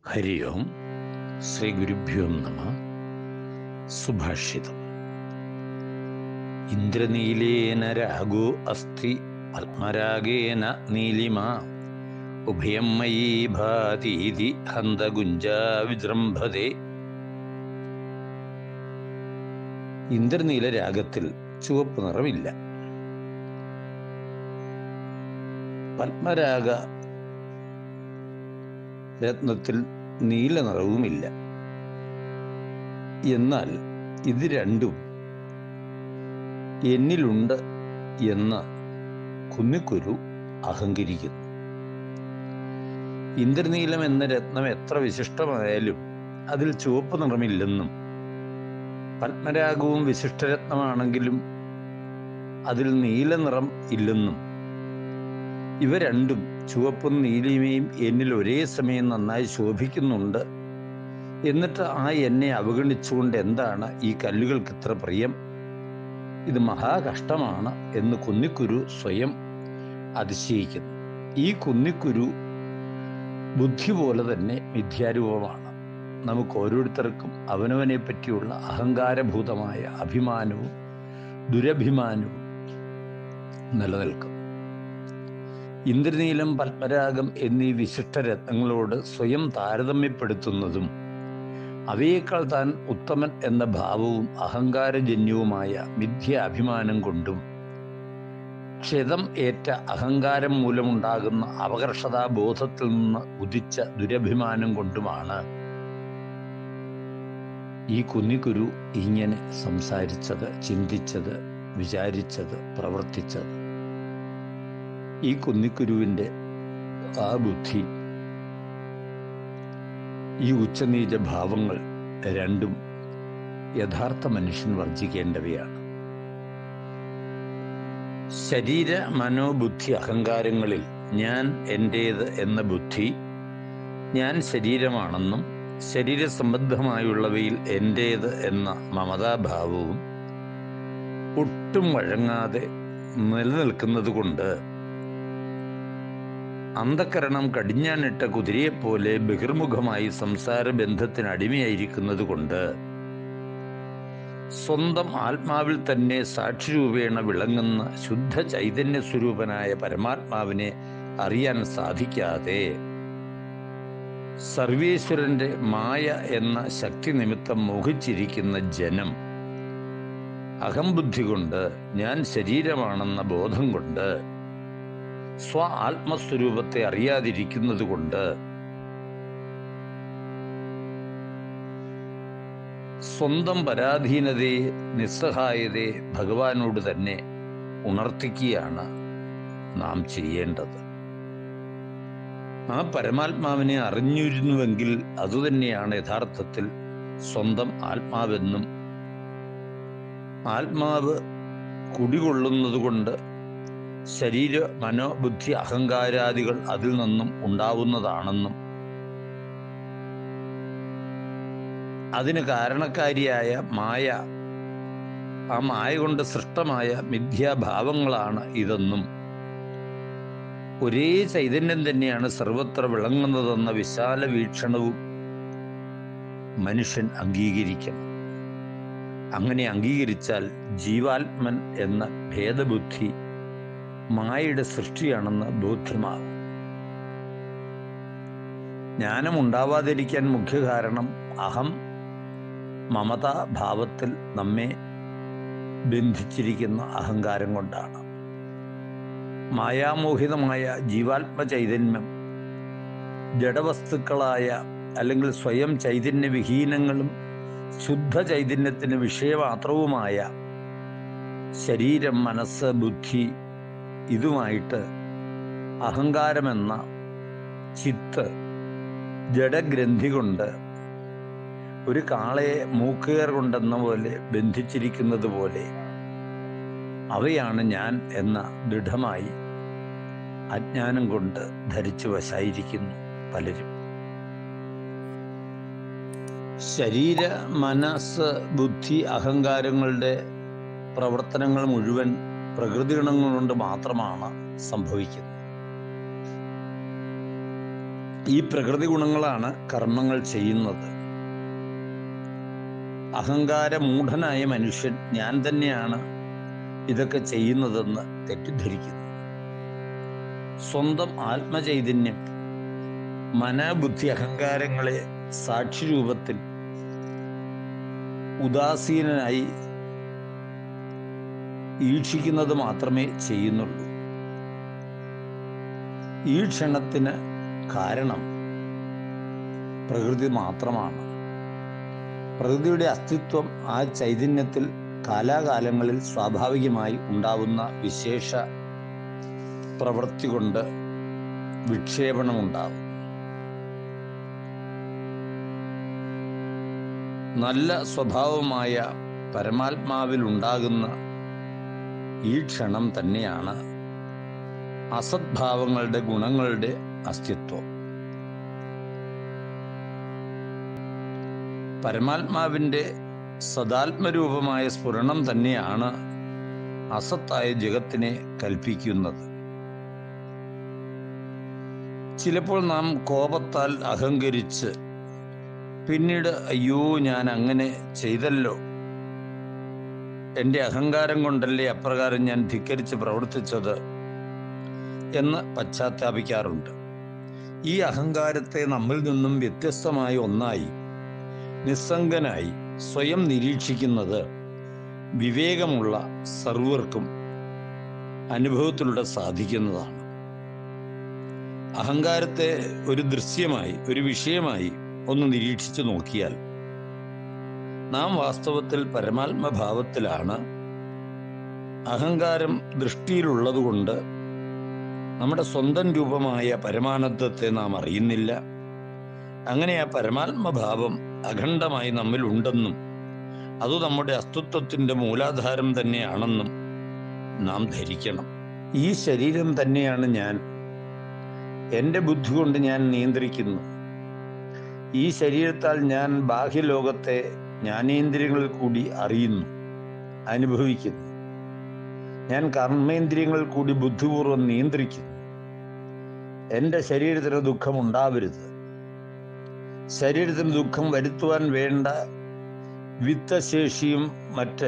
ഹരി ഓം ശ്രീ ഗുരുഭ്യോ നമ സുഭാഷിതം ഇന്ദ്രനീലേന രാഗോ അസ്ഥി പത്മരാഗേന നീലിമ ഉഭയം മയീ ഭാതീതി ഹന്തഗുഞ്ചാ വിജൃംഭതേ ഇന്ദ്രനീല രാഗത്തിൽ ചുവപ്പ് നിറമില്ല പത്മരാഗ രത്നത്തിൽ നീല നിറവുമില്ല എന്നാൽ ഇത് രണ്ടും എന്നിലുണ്ട് എന്ന് കുന്നിക്കുരു അഹങ്കരിക്കുന്നു ഇന്ദ്രനീലം എന്ന രത്നം എത്ര വിശിഷ്ടമായാലും അതിൽ ചുവപ്പ് നിറമില്ലെന്നും പത്മരാഗവും വിശിഷ്ടരത്നമാണെങ്കിലും അതിൽ നീല നിറം ഇല്ലെന്നും ഇവ രണ്ടും ചുവപ്പും നീലിമയും എന്നിൽ ഒരേ സമയം നന്നായി ശോഭിക്കുന്നുണ്ട് എന്നിട്ട് ആ എന്നെ അവഗണിച്ചുകൊണ്ട് എന്താണ് ഈ കല്ലുകൾക്ക് ഇത്ര പ്രിയം ഇത് മഹാകഷ്ടമാണ് എന്ന് കുന്നിക്കുരു സ്വയം അതിശയിക്കുന്നു ഈ കുന്നിക്കുരു ബുദ്ധി പോലെ തന്നെ മിഥ്യാരൂപമാണ് നമുക്ക് ഓരോരുത്തർക്കും അവനവനെ പറ്റിയുള്ള അഹങ്കാരഭൂതമായ അഭിമാനവും ദുരഭിമാനവും നിലനിൽക്കും ഇന്ദ്രനീലം പത്മരാഗം എന്നീ വിശിഷ്ടരത്നങ്ങളോട് സ്വയം താരതമ്യപ്പെടുത്തുന്നതും അവയേക്കാൾ താൻ ഉത്തമൻ എന്ന ഭാവവും അഹങ്കാരജന്യവുമായ മിഥ്യ അഭിമാനം കൊണ്ടും ക്ഷതം ഏറ്റ അഹങ്കാരം മൂലമുണ്ടാകുന്ന അപകർഷതാബോധത്തിൽ നിന്ന് ഉദിച്ച ദുരഭിമാനം കൊണ്ടുമാണ് ഈ കുന്നിക്കുരു ഇങ്ങനെ സംസാരിച്ചത് ചിന്തിച്ചത് വിചാരിച്ചത് പ്രവർത്തിച്ചത് ഈ കുന്നിക്കുരുവിൻ്റെ ആ ബുദ്ധി ഈ ഉച്ചനീച ഭാവങ്ങൾ രണ്ടും യഥാർത്ഥ മനുഷ്യൻ വർജിക്കേണ്ടവയാണ് ശരീര മനോബുദ്ധി അഹങ്കാരങ്ങളിൽ ഞാൻ എൻ്റേത് എന്ന ബുദ്ധി ഞാൻ ശരീരമാണെന്നും ശരീര സംബന്ധമായുള്ളവയിൽ എൻ്റേത് എന്ന മമതാഭാവവും ഒട്ടും വഴങ്ങാതെ നിലനിൽക്കുന്നത് കൊണ്ട് അന്ധകരണം കടിഞ്ഞാനിട്ട കുതിരയെപ്പോലെ ബഹിർമുഖമായി സംസാര ബന്ധത്തിന് അടിമയായിരിക്കുന്നത് കൊണ്ട് സ്വന്തം ആത്മാവിൽ തന്നെ സാക്ഷിരൂപേണ വിളങ്ങുന്ന ശുദ്ധ ചൈതന്യ സ്വരൂപനായ പരമാത്മാവിനെ അറിയാൻ സാധിക്കാതെ സർവീശ്വരന്റെ മായ എന്ന ശക്തി നിമിത്തം മോഹിച്ചിരിക്കുന്ന ജനം അഹംബുദ്ധി കൊണ്ട് ഞാൻ ശരീരമാണെന്ന ബോധം കൊണ്ട് സ്വ ആത്മസ്വരൂപത്തെ അറിയാതിരിക്കുന്നത് കൊണ്ട് സ്വന്തം പരാധീനതയെ നിസ്സഹായതയെ ഭഗവാനോട് തന്നെ ഉണർത്തിക്കുകയാണ് നാം ചെയ്യേണ്ടത് ആ പരമാത്മാവിനെ അറിഞ്ഞിരുന്നുവെങ്കിൽ അതുതന്നെയാണ് യഥാർത്ഥത്തിൽ സ്വന്തം ആത്മാവെന്നും ആത്മാവ് കുടികൊള്ളുന്നതുകൊണ്ട് ശരീര മനോബുദ്ധി അഹങ്കാരാദികൾ അതിൽ നിന്നും ഉണ്ടാവുന്നതാണെന്നും അതിന് കാരണക്കാരിയായ മായ ആ മായ കൊണ്ട് സൃഷ്ടമായ മിഥ്യാഭാവങ്ങളാണ് ഇതെന്നും ഒരേ ചൈതന്യം തന്നെയാണ് സർവത്ര വിളങ്ങുന്നതെന്ന വിശാല വീക്ഷണവും മനുഷ്യൻ അംഗീകരിക്കണം അങ്ങനെ അംഗീകരിച്ചാൽ ജീവാത്മൻ എന്ന ഭേദബുദ്ധി മായയുടെ സൃഷ്ടിയാണെന്ന് ബോധ്യമാകും ജ്ഞാനം ഉണ്ടാവാതിരിക്കാൻ മുഖ്യ കാരണം അഹം മമത ഭാവത്തിൽ നമ്മെ ബന്ധിച്ചിരിക്കുന്ന അഹങ്കാരം കൊണ്ടാണ് മായാമോഹിതമായ ജീവാത്മ ചൈതന്യം ജഡവസ്തുക്കളായ അല്ലെങ്കിൽ സ്വയം ചൈതന്യവിഹീനങ്ങളും ശുദ്ധ ചൈതന്യത്തിന് വിഷയമാത്രവുമായ ശരീരം മനസ്സ് ബുദ്ധി ഇതുമായിട്ട് അഹങ്കാരമെന്ന ചിത്ത് ജഡഗ്രന്ഥി കൊണ്ട് ഒരു കാളയെ മൂക്കേർ കൊണ്ടെന്ന പോലെ ബന്ധിച്ചിരിക്കുന്നത് പോലെ അവയാണ് ഞാൻ എന്ന ദൃഢമായി അജ്ഞാനം കൊണ്ട് ധരിച്ചു വശായിരിക്കുന്നു പലരും ശരീര മനസ്സ് ബുദ്ധി അഹങ്കാരങ്ങളുടെ പ്രവർത്തനങ്ങൾ മുഴുവൻ പ്രകൃതി ഗുണങ്ങൾ കൊണ്ട് മാത്രമാണ് സംഭവിക്കുന്നത് ഈ പ്രകൃതി ഗുണങ്ങളാണ് കർമ്മങ്ങൾ ചെയ്യുന്നത് അഹങ്കാരമൂഢനായ മനുഷ്യൻ ഞാൻ തന്നെയാണ് ഇതൊക്കെ ചെയ്യുന്നതെന്ന് തെറ്റിദ്ധരിക്കുന്നു സ്വന്തം ആത്മചൈതന്യം മനബുദ്ധി അഹങ്കാരങ്ങളെ സാക്ഷിരൂപത്തിൽ ഉദാസീനനായി ഈക്ഷിക്കുന്നത് മാത്രമേ ചെയ്യുന്നുള്ളൂ ഈ ക്ഷണത്തിന് കാരണം പ്രകൃതി മാത്രമാണ് പ്രകൃതിയുടെ അസ്തിത്വം ആ ചൈതന്യത്തിൽ കാലാകാലങ്ങളിൽ സ്വാഭാവികമായി ഉണ്ടാവുന്ന വിശേഷ പ്രവൃത്തി കൊണ്ട് വിക്ഷേപണമുണ്ടാവും നല്ല സ്വഭാവമായ പരമാത്മാവിൽ ഉണ്ടാകുന്ന ഈ ക്ഷണം തന്നെയാണ് അസദ്ഭാവങ്ങളുടെ ഗുണങ്ങളുടെ അസ്തിത്വം പരമാത്മാവിൻ്റെ സദാത്മരൂപമായ സ്ഫുരണം തന്നെയാണ് അസത്തായ ജഗത്തിനെ കൽപ്പിക്കുന്നത് ചിലപ്പോൾ നാം കോപത്താൽ അഹങ്കരിച്ച് പിന്നീട് അയ്യോ ഞാൻ അങ്ങനെ ചെയ്തല്ലോ എൻ്റെ അഹങ്കാരം കൊണ്ടല്ലേ അപ്രകാരം ഞാൻ ധിക്കരിച്ച് പ്രവർത്തിച്ചത് എന്ന് പശ്ചാത്താപിക്കാറുണ്ട് ഈ അഹങ്കാരത്തെ നമ്മിൽ നിന്നും വ്യത്യസ്തമായ ഒന്നായി നിസ്സംഗനായി സ്വയം നിരീക്ഷിക്കുന്നത് വിവേകമുള്ള സർവർക്കും അനുഭവത്തിലൂടെ സാധിക്കുന്നതാണ് അഹങ്കാരത്തെ ഒരു ദൃശ്യമായി ഒരു വിഷയമായി ഒന്ന് നിരീക്ഷിച്ചു നോക്കിയാൽ നാം വാസ്തവത്തിൽ പരമാത്മഭാവത്തിലാണ് അഹങ്കാരം ദൃഷ്ടിയിലുള്ളതുകൊണ്ട് നമ്മുടെ സ്വന്തം രൂപമായ പരമാനന്ദത്തെ നാം അറിയുന്നില്ല അങ്ങനെ ആ പരമാത്മഭാവം അഖണ്ഡമായി നമ്മിൽ ഉണ്ടെന്നും അത് നമ്മുടെ അസ്തിത്വത്തിന്റെ മൂലാധാരം തന്നെയാണെന്നും നാം ധരിക്കണം ഈ ശരീരം തന്നെയാണ് ഞാൻ എൻ്റെ ബുദ്ധി കൊണ്ട് ഞാൻ നിയന്ത്രിക്കുന്നു ഈ ശരീരത്താൽ ഞാൻ ബാഹ്യലോകത്തെ ജ്ഞാനേന്ദ്രിയങ്ങളിൽ കൂടി അറിയുന്നു അനുഭവിക്കുന്നു ഞാൻ കർമ്മേന്ദ്രിയങ്ങളിൽ കൂടി ബുദ്ധിപൂർവ്വം നിയന്ത്രിക്കുന്നു എൻ്റെ ശരീരത്തിന് ദുഃഖം ഉണ്ടാവരുത് ശരീരത്തിന് ദുഃഖം വരുത്തുവാൻ വേണ്ട വിത്തശേഷിയും മറ്റ്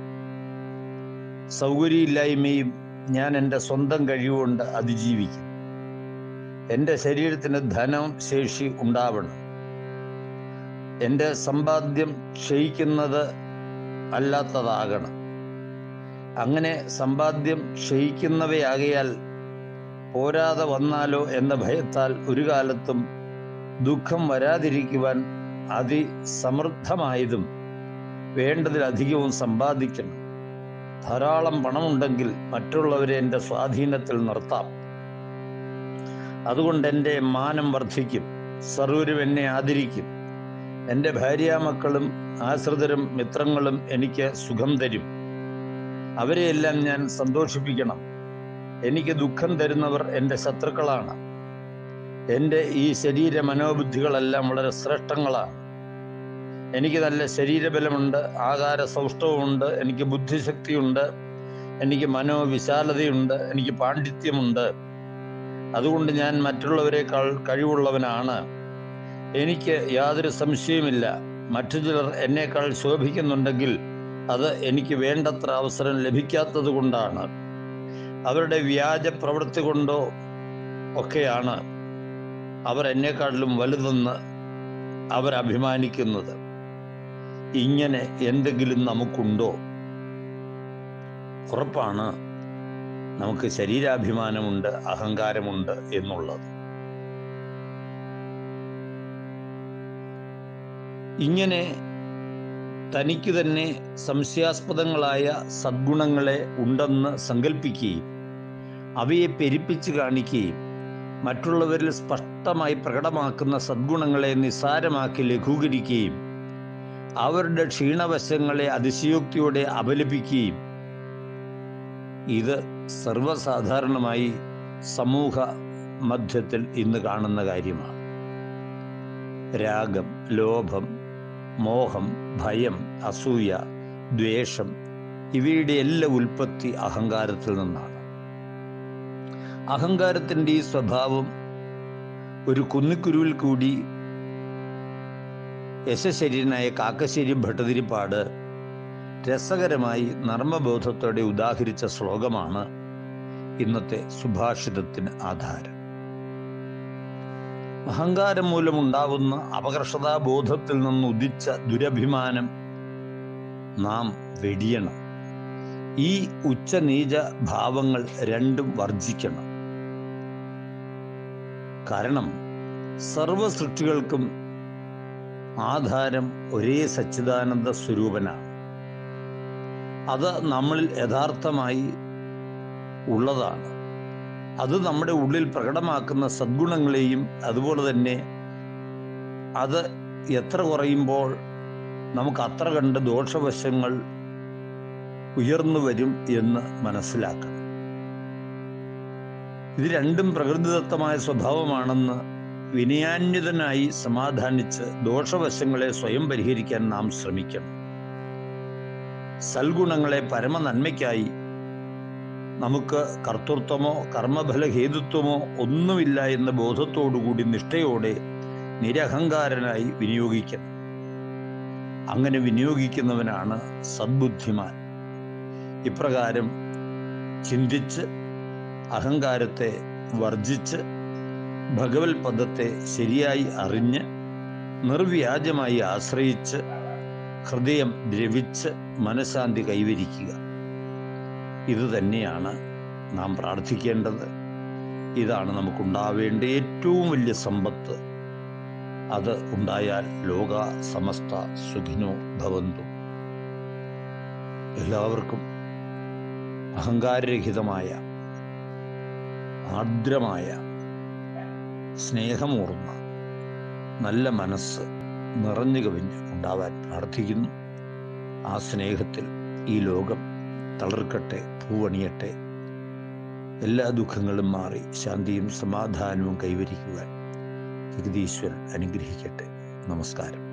സൗകര്യമില്ലായ്മയും ഞാൻ എൻ്റെ സ്വന്തം കഴിവുകൊണ്ട് അതിജീവിക്കും എൻ്റെ ശരീരത്തിന് ധനം ശേഷി ഉണ്ടാവണം എൻ്റെ സമ്പാദ്യം ക്ഷയിക്കുന്നത് അല്ലാത്തതാകണം അങ്ങനെ സമ്പാദ്യം ക്ഷയിക്കുന്നവയാകയാൽ പോരാതെ വന്നാലോ എന്ന ഭയത്താൽ ഒരു കാലത്തും ദുഃഖം വരാതിരിക്കുവാൻ അതിസമൃദ്ധമായതും വേണ്ടതിലധികവും സമ്പാദിക്കണം ധാരാളം പണമുണ്ടെങ്കിൽ മറ്റുള്ളവരെ എൻ്റെ സ്വാധീനത്തിൽ നിർത്താം അതുകൊണ്ട് എൻ്റെ മാനം വർദ്ധിക്കും സർവരും എന്നെ ആദരിക്കും എൻ്റെ ഭാര്യാമക്കളും ആശ്രിതരും മിത്രങ്ങളും എനിക്ക് സുഖം തരും അവരെയെല്ലാം ഞാൻ സന്തോഷിപ്പിക്കണം എനിക്ക് ദുഃഖം തരുന്നവർ എൻ്റെ ശത്രുക്കളാണ് എൻ്റെ ഈ ശരീര മനോബുദ്ധികളെല്ലാം വളരെ ശ്രേഷ്ഠങ്ങളാണ് എനിക്ക് നല്ല ശരീരബലമുണ്ട് ആകാര സൗഷ്ഠവമുണ്ട് എനിക്ക് ബുദ്ധിശക്തിയുണ്ട് എനിക്ക് മനോവിശാലതയുണ്ട് എനിക്ക് പാണ്ഡിത്യമുണ്ട് അതുകൊണ്ട് ഞാൻ മറ്റുള്ളവരെക്കാൾ കഴിവുള്ളവനാണ് എനിക്ക് യാതൊരു സംശയമില്ല മറ്റു ചിലർ എന്നേക്കാൾ ശോഭിക്കുന്നുണ്ടെങ്കിൽ അത് എനിക്ക് വേണ്ടത്ര അവസരം ലഭിക്കാത്തത് കൊണ്ടാണ് അവരുടെ വ്യാജ പ്രവൃത്തി കൊണ്ടോ ഒക്കെയാണ് അവർ എന്നെക്കാട്ടിലും വലുതെന്ന് അവർ അഭിമാനിക്കുന്നത് ഇങ്ങനെ എന്തെങ്കിലും നമുക്കുണ്ടോ ഉറപ്പാണ് നമുക്ക് ശരീരാഭിമാനമുണ്ട് അഹങ്കാരമുണ്ട് എന്നുള്ളത് ഇങ്ങനെ തനിക്ക് തന്നെ സംശയാസ്പദങ്ങളായ സദ്ഗുണങ്ങളെ ഉണ്ടെന്ന് സങ്കല്പിക്കുകയും അവയെ പെരുപ്പിച്ച് കാണിക്കുകയും മറ്റുള്ളവരിൽ സ്പഷ്ടമായി പ്രകടമാക്കുന്ന സദ്ഗുണങ്ങളെ നിസ്സാരമാക്കി ലഘൂകരിക്കുകയും അവരുടെ ക്ഷീണവശങ്ങളെ അതിശയോക്തിയോടെ അപലപിക്കുകയും ഇത് സർവ്വസാധാരണമായി സമൂഹ മധ്യത്തിൽ ഇന്ന് കാണുന്ന കാര്യമാണ് രാഗം ലോഭം മോഹം ഭയം അസൂയ ദ്വേഷം ഇവയുടെ എല്ലാ ഉൽപ്പത്തി അഹങ്കാരത്തിൽ നിന്നാണ് അഹങ്കാരത്തിൻ്റെ ഈ സ്വഭാവം ഒരു കുന്നിക്കുരുവിൽ കൂടി യശശരീരനായ കാക്കശ്ശേരി ഭട്ടതിരിപ്പാട് രസകരമായി നർമ്മബോധത്തോടെ ഉദാഹരിച്ച ശ്ലോകമാണ് ഇന്നത്തെ സുഭാഷിതത്തിന് ആധാരം അഹങ്കാരം മൂലമുണ്ടാവുന്ന അപകർഷതാബോധത്തിൽ നിന്ന് ഉദിച്ച ദുരഭിമാനം നാം വെടിയണം ഈ ഉച്ചനീച ഭാവങ്ങൾ രണ്ടും വർജിക്കണം കാരണം സർവ സൃഷ്ടികൾക്കും ആധാരം ഒരേ സച്ചിദാനന്ദ സ്വരൂപനാണ് അത് നമ്മളിൽ യഥാർത്ഥമായി ഉള്ളതാണ് അത് നമ്മുടെ ഉള്ളിൽ പ്രകടമാക്കുന്ന സദ്ഗുണങ്ങളെയും അതുപോലെ തന്നെ അത് എത്ര കുറയുമ്പോൾ നമുക്ക് അത്ര കണ്ട് ദോഷവശങ്ങൾ ഉയർന്നു വരും എന്ന് മനസ്സിലാക്കണം ഇത് രണ്ടും പ്രകൃതിദത്തമായ സ്വഭാവമാണെന്ന് വിനയാന്വിതനായി സമാധാനിച്ച് ദോഷവശങ്ങളെ സ്വയം പരിഹരിക്കാൻ നാം ശ്രമിക്കണം സൽഗുണങ്ങളെ പരമനന്മയ്ക്കായി നമുക്ക് കർത്തൃത്വമോ കർമ്മഫല ഹേതുത്വമോ ഒന്നുമില്ല എന്ന ബോധത്തോടുകൂടി നിഷ്ഠയോടെ നിരഹങ്കാരനായി വിനിയോഗിക്കണം അങ്ങനെ വിനിയോഗിക്കുന്നവനാണ് സദ്ബുദ്ധിമാൻ ഇപ്രകാരം ചിന്തിച്ച് അഹങ്കാരത്തെ വർജിച്ച് ഭഗവത് പദത്തെ ശരിയായി അറിഞ്ഞ് നിർവ്യാജമായി ആശ്രയിച്ച് ഹൃദയം ദ്രവിച്ച് മനഃശാന്തി കൈവരിക്കുക ഇത് തന്നെയാണ് നാം പ്രാർത്ഥിക്കേണ്ടത് ഇതാണ് നമുക്കുണ്ടാവേണ്ട ഏറ്റവും വലിയ സമ്പത്ത് അത് ഉണ്ടായാൽ ലോക സമസ്ത സുഖിനോ ഭവന്തു എല്ലാവർക്കും അഹങ്കാരരഹിതമായ ആർദ്രമായ സ്നേഹമൂർന്ന നല്ല മനസ്സ് നിറഞ്ഞു കവിഞ്ഞ് ഉണ്ടാവാൻ പ്രാർത്ഥിക്കുന്നു ആ സ്നേഹത്തിൽ ഈ ലോകം തളർക്കട്ടെ പൂവണിയട്ടെ എല്ലാ ദുഃഖങ്ങളും മാറി ശാന്തിയും സമാധാനവും കൈവരിക്കുവാൻ ജഗദീശ്വരൻ അനുഗ്രഹിക്കട്ടെ നമസ്കാരം